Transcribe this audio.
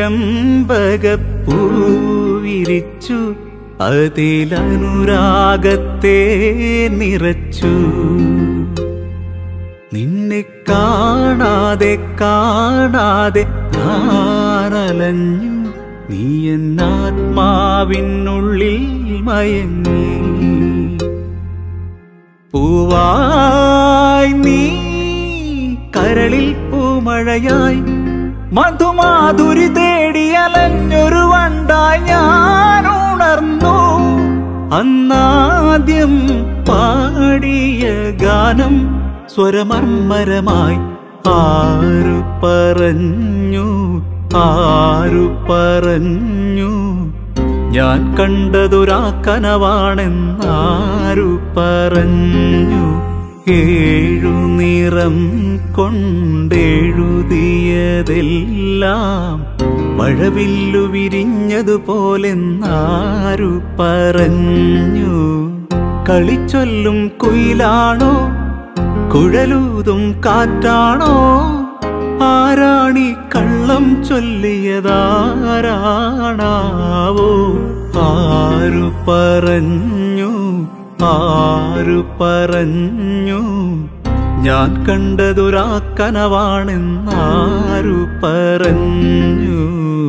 ചെമ്പകപ്പൂ വിരിച്ചു അതിലനുരാഗത്തെ നിറച്ചു നിന്നെ കാണാതെ കാണാതെ ഞാനലഞ്ഞു നീ എന്നാത്മാവിനുള്ളിൽ മയങ്ങി പൂവായി നീ കരളിൽ പൂമഴയായി മധുമാധുരി തേടി അലഞ്ഞൊരു വണ്ടായി ഞാൻ ഉണർന്നു അന്നാദ്യം പാടിയ ഗാനം സ്വരമർമ്മരമായി ആരു പറഞ്ഞു ആരു പറഞ്ഞു ഞാൻ കണ്ടതൊരാ കനവാണെന്നാരു പറഞ്ഞു ഏഴു നിറം കൊണ്ടെഴുതിയതെല്ലാം മഴവില്ലു വിരിഞ്ഞതുപോലെന്നാരു പറഞ്ഞു കളിച്ചൊല്ലും കുയിലാണോ കുഴലൂതും കാറ്റാണോ ആരാണി കള്ളം ചൊല്ലിയതാരാണാവോ ആരു പറഞ്ഞു ആരു പറഞ്ഞു ഞാൻ കണ്ടതൊരാ കനവാണെന്നാരു പറഞ്ഞു